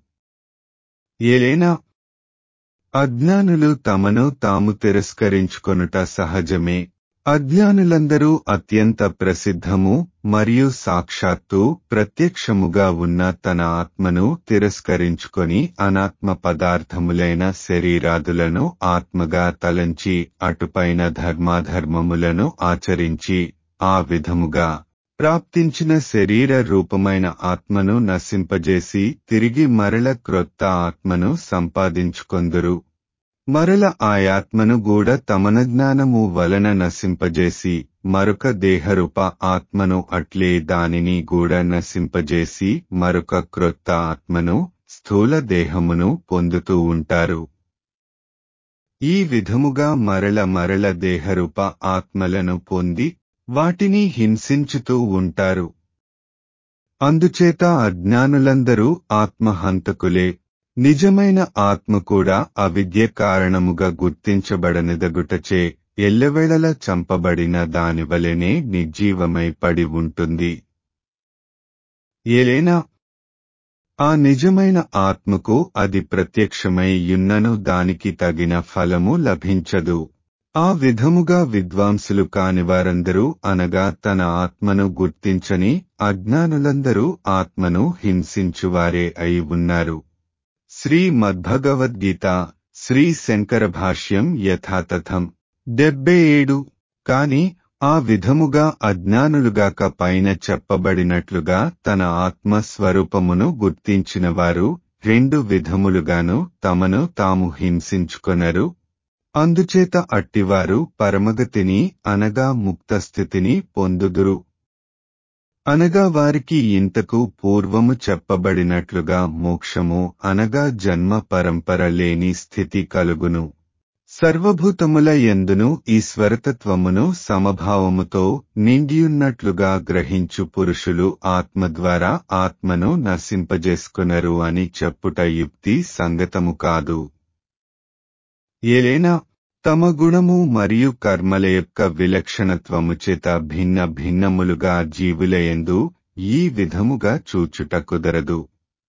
ఏలైనా అజ్ఞానులు తమను తాము తిరస్కరించుకొనుట సహజమే అజ్ఞానులందరూ అత్యంత ప్రసిద్ధము మరియు సాక్షాత్తు ప్రత్యక్షముగా ఉన్న తన ఆత్మను తిరస్కరించుకొని అనాత్మ పదార్థములైన శరీరాదులను ఆత్మగా తలంచి అటుపైన ధర్మాధర్మములను ఆచరించి ఆ విధముగా ప్రాప్తించిన శరీర రూపమైన ఆత్మను నశింపజేసి తిరిగి మరల క్రొత్త ఆత్మను సంపాదించుకొందురు మరల ఆయాత్మను గూడ తమనజ్ఞానము వలన నశింపజేసి మరొక దేహరూప ఆత్మను అట్లే దానిని గూడ నశింపజేసి మరొక క్రొత్త ఆత్మను స్థూల దేహమును పొందుతూ ఉంటారు ఈ విధముగా మరల మరల దేహరూప ఆత్మలను పొంది వాటిని హింసించుతూ ఉంటారు అందుచేత అజ్ఞానులందరూ ఆత్మహంతకులే నిజమైన ఆత్మ కూడా అవిద్య కారణముగా గుర్తించబడనిదగుటచే ఎల్లవేళలా చంపబడిన దానివలెనే నిర్జీవమై పడి ఉంటుంది ఏలైనా ఆ నిజమైన ఆత్మకు అది ప్రత్యక్షమై యున్నను దానికి తగిన ఫలము లభించదు ఆ విధముగా విద్వాంసులు కాని వారందరూ అనగా తన ఆత్మను గుర్తించని అజ్ఞానులందరూ ఆత్మను హింసించువారే అయి ఉన్నారు శ్రీ మద్భగవద్గీత శ్రీ శంకర భాష్యం యథాతథం డెబ్బై ఏడు కాని ఆ విధముగా అజ్ఞానులుగాక పైన చెప్పబడినట్లుగా తన ఆత్మ స్వరూపమును గుర్తించిన వారు రెండు విధములుగాను తమను తాము హింసించుకొనరు అందుచేత అట్టివారు పరమగతిని అనగా ముక్తస్థితిని పొందుదురు అనగా వారికి ఇంతకు పూర్వము చెప్పబడినట్లుగా మోక్షము అనగా జన్మ పరంపర లేని స్థితి కలుగును సర్వభూతముల ఎందును ఈశ్వరతత్వమును సమభావముతో నిండియున్నట్లుగా గ్రహించు పురుషులు ఆత్మ ద్వారా ఆత్మను నశింపజేసుకునరు అని చెప్పుట యుక్తి సంగతము కాదు ఏలైనా తమ గుణము మరియు కర్మల యొక్క విలక్షణత్వము చేత భిన్న భిన్నములుగా జీవులయందు ఈ విధముగా చూచుట కుదరదు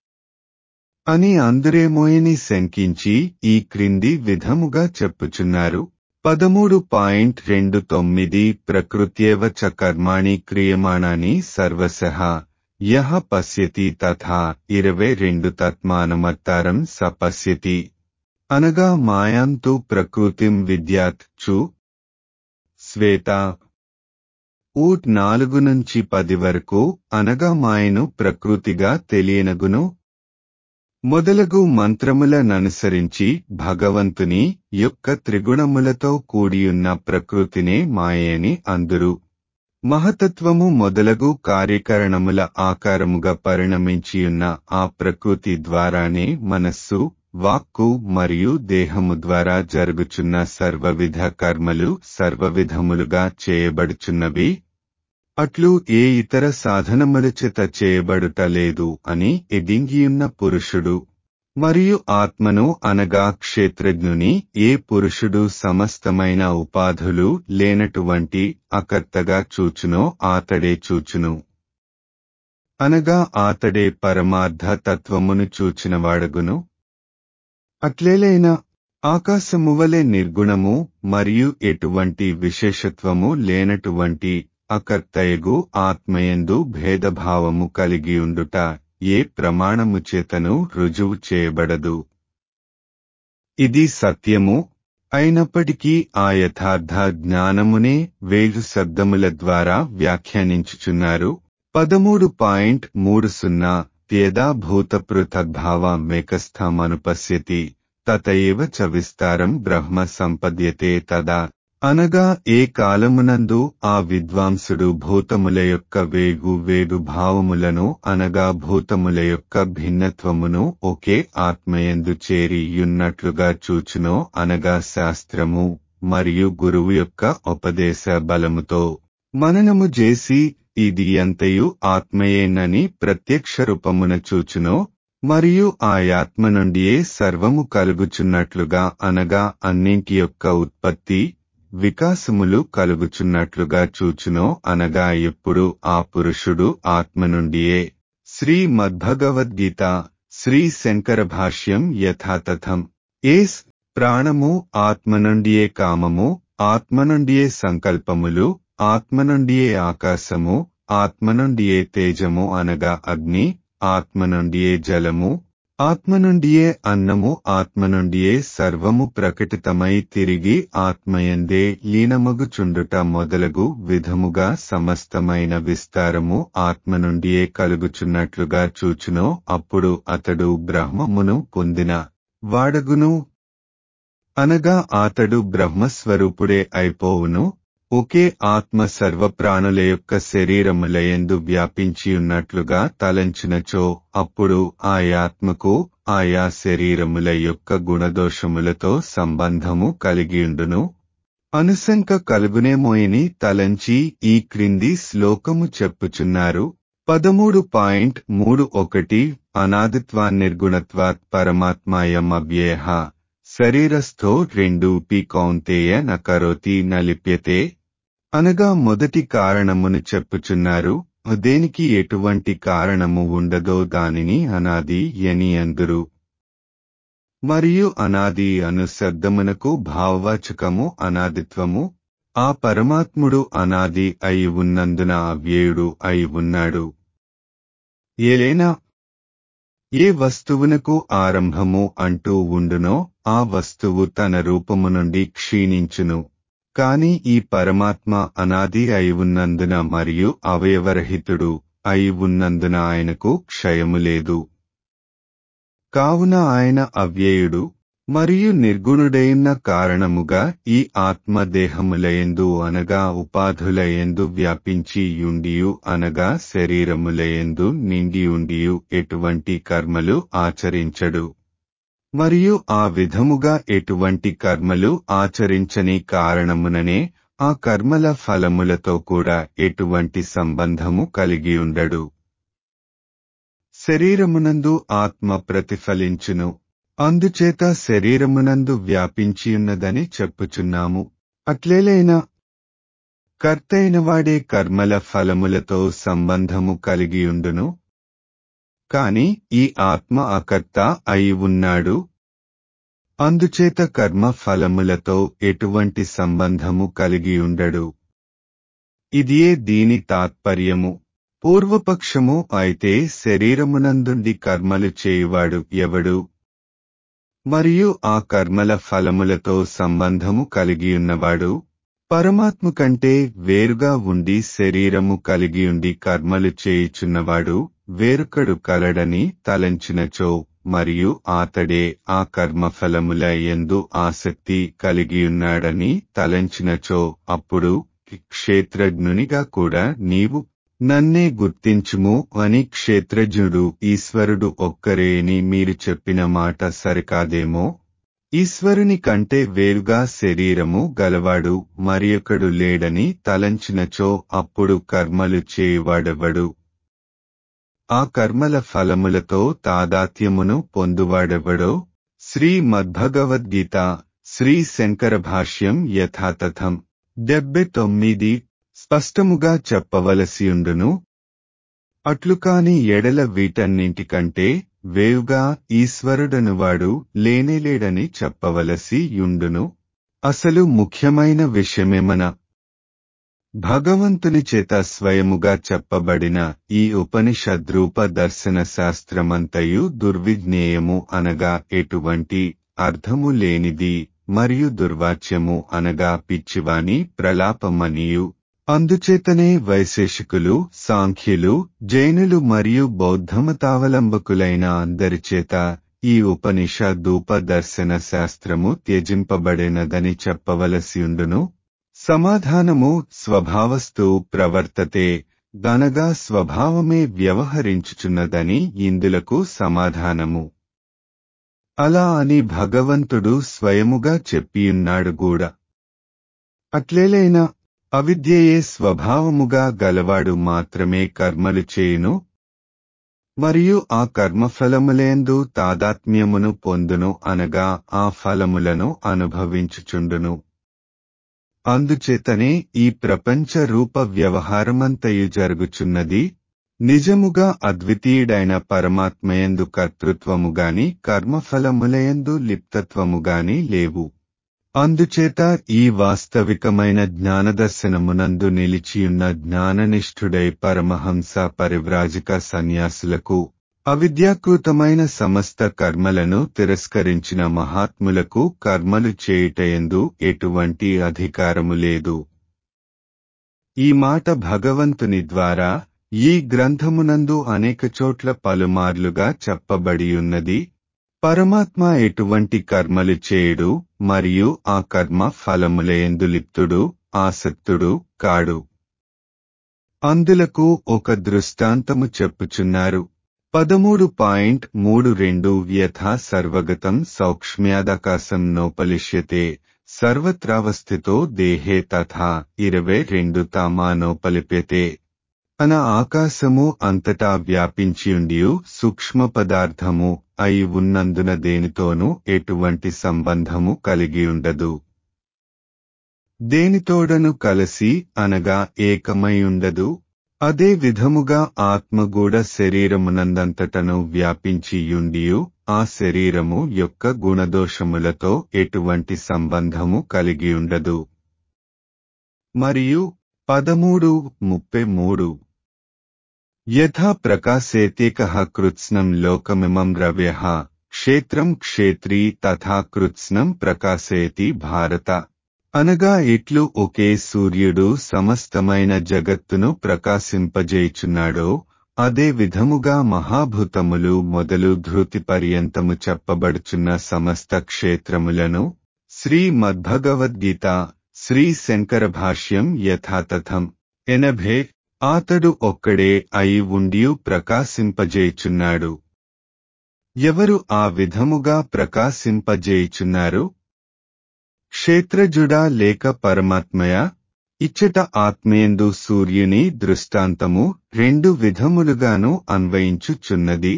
అని అందరేమోయని శంకించి ఈ క్రింది విధముగా చెప్పుచున్నారు పదమూడు పాయింట్ రెండు తొమ్మిది ప్రకృత్యేవ చ కర్మాణి క్రియమాణాని సర్వశః యహ పశ్యతి తథా ఇరవై రెండు తత్మానమత్తారం స పశ్యతి అనగా మాయాంతు ప్రకృతిం విద్యాత్ చు శ్వేత ఊట్ నాలుగు నుంచి పది వరకు అనగా మాయను ప్రకృతిగా తెలియనగును మొదలగు మంత్రములననుసరించి భగవంతుని యొక్క త్రిగుణములతో కూడియున్న ప్రకృతినే మాయని అందురు మహతత్వము మొదలగు కార్యకరణముల ఆకారముగా పరిణమించియున్న ఆ ప్రకృతి ద్వారానే మనస్సు వాక్కు మరియు దేహము ద్వారా జరుగుచున్న సర్వవిధ కర్మలు సర్వవిధములుగా చేయబడుచున్నవి అట్లు ఏ ఇతర సాధనముల చేత చేయబడుట లేదు అని ఎడింగియున్న పురుషుడు మరియు ఆత్మను అనగా క్షేత్రజ్ఞుని ఏ పురుషుడు సమస్తమైన ఉపాధులు లేనటువంటి అకర్తగా చూచునో ఆతడే చూచును అనగా ఆతడే పరమార్థ తత్వమును చూచినవాడగును అట్లేలైనా ఆకాశమువలె నిర్గుణము మరియు ఎటువంటి విశేషత్వము లేనటువంటి అకర్తయగు ఆత్మయందు భేదభావము కలిగియుండుట ఏ ప్రమాణము చేతను రుజువు చేయబడదు ఇది సత్యము అయినప్పటికీ ఆ యథార్థ జ్ఞానమునే వేలు శబ్దముల ద్వారా వ్యాఖ్యానించుచున్నారు పదమూడు పాయింట్ మూడు సున్నా త్యదా భూత పృథగ్భావమేకస్థమనుపశ్యతి తతయేవ చ విస్తారం బ్రహ్మ సంపద్యతే తదా అనగా ఏ కాలమునందు ఆ విద్వాంసుడు భూతముల యొక్క వేగు వేగు భావములను అనగా భూతముల యొక్క భిన్నత్వమును ఒకే ఆత్మయందు చేరి యున్నట్లుగా చూచునో అనగా శాస్త్రము మరియు గురువు యొక్క ఉపదేశ బలముతో మననము చేసి ఇది ఎంతయు ఆత్మయేనని ప్రత్యక్ష రూపమున చూచునో మరియు ఆ ఆత్మ నుండియే సర్వము కలుగుచున్నట్లుగా అనగా అన్నింటి యొక్క ఉత్పత్తి వికాసములు కలుగుచున్నట్లుగా చూచునో అనగా ఎప్పుడు ఆ పురుషుడు ఆత్మ నుండియే శ్రీ మద్భగవద్గీత శ్రీ శంకర భాష్యం యథాతథం ఏస్ ప్రాణము ఆత్మ నుండియే కామము ఆత్మ నుండియే సంకల్పములు ఆత్మ నుండియే ఆకాశము ఆత్మ నుండియే తేజము అనగా అగ్ని ఆత్మ నుండియే జలము ఆత్మ నుండియే అన్నము ఆత్మ నుండియే సర్వము ప్రకటితమై తిరిగి ఆత్మయందే లీనమగుచుండుట మొదలగు విధముగా సమస్తమైన విస్తారము ఆత్మ నుండియే కలుగుచున్నట్లుగా చూచునో అప్పుడు అతడు బ్రహ్మమును పొందిన వాడగును అనగా అతడు బ్రహ్మస్వరూపుడే అయిపోవును ఒకే ఆత్మ సర్వప్రాణుల యొక్క శరీరములయందు వ్యాపించియున్నట్లుగా తలంచినచో అప్పుడు ఆయాత్మకు ఆయా శరీరముల యొక్క గుణదోషములతో సంబంధము కలిగియుండును అనుశంక కలుగునేమోయని తలంచి ఈ క్రింది శ్లోకము చెప్పుచున్నారు పదమూడు పాయింట్ మూడు ఒకటి అనాదిత్వాన్నిర్గుణత్వాత్ పరమాత్మాయమవ్యేహ శరీరస్థో రెండు పి కౌంతేయ నకరోతి నలిప్యతే అనగా మొదటి కారణమును చెప్పుచున్నారు దేనికి ఎటువంటి కారణము ఉండదో దానిని అనాది అని అందురు మరియు అనాది అను శబ్దమునకు భావవాచకము అనాదిత్వము ఆ పరమాత్ముడు అనాది అయి ఉన్నందున అవ్యేయుడు అయి ఉన్నాడు ఏలైనా ఏ వస్తువునకు ఆరంభము అంటూ ఉండునో ఆ వస్తువు తన రూపము నుండి క్షీణించును కాని ఈ పరమాత్మ అనాది అయి ఉన్నందున మరియు అవయవరహితుడు అయి ఉన్నందున ఆయనకు క్షయము లేదు కావున ఆయన అవ్యయుడు మరియు నిర్గుణుడైన కారణముగా ఈ ఆత్మదేహములయందు అనగా ఉపాధులయందు వ్యాపించి యుండియు అనగా శరీరములయందు నిండియుండియు ఎటువంటి కర్మలు ఆచరించడు మరియు ఆ విధముగా ఎటువంటి కర్మలు ఆచరించని కారణముననే ఆ కర్మల ఫలములతో కూడా ఎటువంటి సంబంధము కలిగి ఉండడు శరీరమునందు ఆత్మ ప్రతిఫలించును అందుచేత శరీరమునందు వ్యాపించియున్నదని చెప్పుచున్నాము అట్లేలైనా కర్తైనవాడే కర్మల ఫలములతో సంబంధము కలిగియుండును కాని ఈ ఆత్మ అకర్త అయి ఉన్నాడు అందుచేత కర్మ ఫలములతో ఎటువంటి సంబంధము కలిగియుండడు ఇదియే దీని తాత్పర్యము పూర్వపక్షము అయితే శరీరమునందుండి కర్మలు చేయువాడు ఎవడు మరియు ఆ కర్మల ఫలములతో సంబంధము కలిగియున్నవాడు పరమాత్మ కంటే వేరుగా ఉండి శరీరము కలిగియుండి కర్మలు చేయుచున్నవాడు వేరొకడు కలడని తలంచినచో మరియు ఆతడే ఆ కర్మఫలముల ఎందు ఆసక్తి కలిగియున్నాడని తలంచినచో అప్పుడు క్షేత్రజ్ఞునిగా కూడా నీవు నన్నే గుర్తించుము అని క్షేత్రజ్ఞుడు ఈశ్వరుడు ఒక్కరే అని మీరు చెప్పిన మాట సరికాదేమో ఈశ్వరుని కంటే వేరుగా శరీరము గలవాడు మరియొకడు లేడని తలంచినచో అప్పుడు కర్మలు చేయువాడెవడు ఆ కర్మల ఫలములతో తాదాత్యమును పొందువాడెవడో శ్రీ మద్భగవద్గీత శ్రీ శంకర భాష్యం యథాతథం డెబ్బె తొమ్మిది స్పష్టముగా చెప్పవలసియుండును అట్లుకాని ఎడల వీటన్నింటికంటే వేవుగా ఈశ్వరుడనువాడు లేనేలేడని చెప్పవలసి యుండును అసలు ముఖ్యమైన విషయమేమన భగవంతుని చేత స్వయముగా చెప్పబడిన ఈ ఉపనిషద్రూప దర్శన శాస్త్రమంతయు దుర్విజ్ఞేయము అనగా ఎటువంటి అర్థము లేనిది మరియు దుర్వాచ్యము అనగా పిచ్చివాని ప్రలాపమనియు అందుచేతనే వైశేషికులు సాంఖ్యులు జైనులు మరియు బౌద్ధమతావలంబకులైన అందరిచేత ఈ ఉపనిషదూప దర్శన శాస్త్రము త్యజింపబడినదని చెప్పవలసియుండును సమాధానము స్వభావస్తు ప్రవర్తతే గనగా స్వభావమే వ్యవహరించుచున్నదని ఇందులకు సమాధానము అలా అని భగవంతుడు స్వయముగా చెప్పియున్నాడు కూడా అట్లేలైనా అవిద్యయే స్వభావముగా గలవాడు మాత్రమే కర్మలు చేయును మరియు ఆ కర్మఫలములేందు తాదాత్మ్యమును పొందును అనగా ఆ ఫలములను అనుభవించుచుండును అందుచేతనే ఈ ప్రపంచ రూప వ్యవహారమంతయు జరుగుచున్నది నిజముగా అద్వితీయుడైన పరమాత్మయందు కర్తృత్వముగాని కర్మఫలములయందు లిప్తత్వముగాని లేవు అందుచేత ఈ వాస్తవికమైన జ్ఞానదర్శనమునందు నిలిచియున్న జ్ఞాననిష్ఠుడై పరమహంస పరివ్రాజక సన్యాసులకు అవిద్యాకృతమైన సమస్త కర్మలను తిరస్కరించిన మహాత్ములకు కర్మలు చేయుటయందు ఎటువంటి అధికారము లేదు ఈ మాట భగవంతుని ద్వారా ఈ గ్రంథమునందు అనేక చోట్ల పలుమార్లుగా చెప్పబడియున్నది పరమాత్మ ఎటువంటి కర్మలు చేయుడు మరియు ఆ కర్మ ఫలములయందు లిప్తుడు ఆసక్తుడు కాడు అందులకు ఒక దృష్టాంతము చెప్పుచున్నారు పదమూడు పాయింట్ మూడు రెండు యథా సర్వగతం సౌక్ష్మ్యాదాకాశం నోపలిష్యతే సర్వత్రావస్థితో దేహే తథా ఇరవై రెండు తామానోపలిప్యతే అన ఆకాశము అంతటా వ్యాపించియుండియు సూక్ష్మ పదార్థము అయి ఉన్నందున దేనితోనూ ఎటువంటి సంబంధము కలిగి ఉండదు దేనితోడను కలసి అనగా ఏకమై ఉండదు అదే విధముగా ఆత్మగూడ శరీరమునందంతటను వ్యాపించియుండియు ఆ శరీరము యొక్క గుణదోషములతో ఎటువంటి సంబంధము కలిగి ఉండదు మరియు పదమూడు ముప్పై మూడు యథా ప్రకాశేతేక కృత్స్నం లోకమిమం రవ్య క్షేత్రం క్షేత్రీ తథా కృత్స్నం ప్రకాశయతి భారత అనగా ఇట్లు ఒకే సూర్యుడు సమస్తమైన జగత్తును ప్రకాశింపజేయుచున్నాడో అదే విధముగా మహాభూతములు మొదలు ధృతి పర్యంతము చెప్పబడుచున్న సమస్త క్షేత్రములను శ్రీ మద్భగవద్గీత శ్రీ శంకర భాష్యం యథాతథం ఎనభే ఆతడు ఒక్కడే అయి ఉండియు ప్రకాశింపజేయుచున్నాడు ఎవరు ఆ విధముగా ప్రకాశింపజేయుచున్నారు క్షేత్రజుడా లేక పరమాత్మయ ఇచ్చట ఆత్మేందు సూర్యుని దృష్టాంతము రెండు విధములుగాను అన్వయించుచున్నది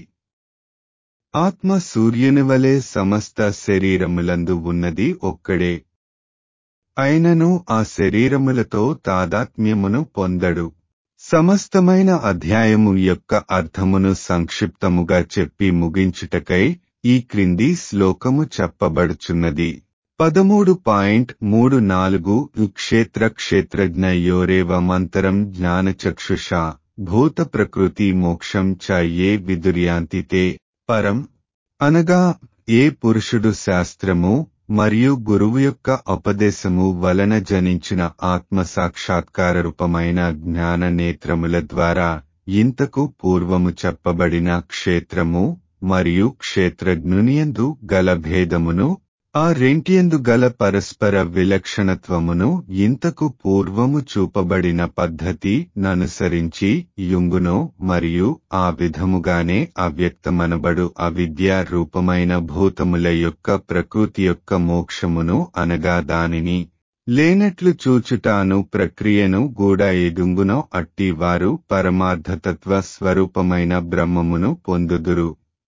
ఆత్మ సూర్యుని వలె సమస్త శరీరములందు ఉన్నది ఒక్కడే అయినను ఆ శరీరములతో తాదాత్మ్యమును పొందడు సమస్తమైన అధ్యాయము యొక్క అర్థమును సంక్షిప్తముగా చెప్పి ముగించుటకై ఈ క్రింది శ్లోకము చెప్పబడుచున్నది పదమూడు పాయింట్ మూడు నాలుగు క్షేత్ర క్షేత్రజ్ఞయోరేవ మంతరం జ్ఞానచక్షుషా భూత ప్రకృతి మోక్షం చ ఏ విదుర్యాంతితే పరం అనగా ఏ పురుషుడు శాస్త్రము మరియు గురువు యొక్క ఉపదేశము వలన జనించిన ఆత్మ సాక్షాత్కార రూపమైన జ్ఞాన నేత్రముల ద్వారా ఇంతకు పూర్వము చెప్పబడిన క్షేత్రము మరియు క్షేత్రజ్ఞునియందు గల భేదమును ఆ రెంటియందు గల పరస్పర విలక్షణత్వమును ఇంతకు పూర్వము చూపబడిన పద్ధతి ననుసరించి యుంగునో మరియు ఆ విధముగానే అవ్యక్తమనబడు అవిద్యా రూపమైన భూతముల యొక్క ప్రకృతి యొక్క మోక్షమును అనగా దానిని లేనట్లు చూచుటాను ప్రక్రియను గూడా ఎదుంగునో అట్టి వారు పరమార్థతత్వ స్వరూపమైన బ్రహ్మమును పొందుదురు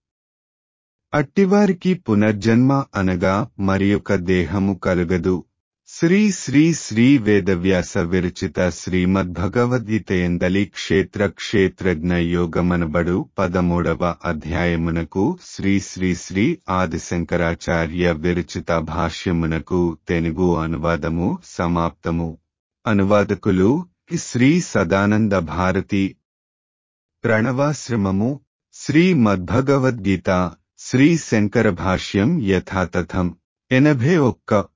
అట్టివారికి పునర్జన్మ అనగా మరియొక దేహము కలుగదు శ్రీ శ్రీ శ్రీ వేదవ్యాస విరచిత శ్రీమద్భగవద్గీతయందలి క్షేత్ర క్షేత్రజ్ఞ యోగమనబడు పదమూడవ అధ్యాయమునకు శ్రీ శ్రీ శ్రీ ఆదిశంకరాచార్య విరచిత భాష్యమునకు తెలుగు అనువాదము సమాప్తము అనువాదకులు శ్రీ సదానంద భారతి ప్రణవాశ్రమము శ్రీ మద్భగవద్గీత శ్రీ శంకర భాష్యం యథాతథం ఎనభై ఒక్క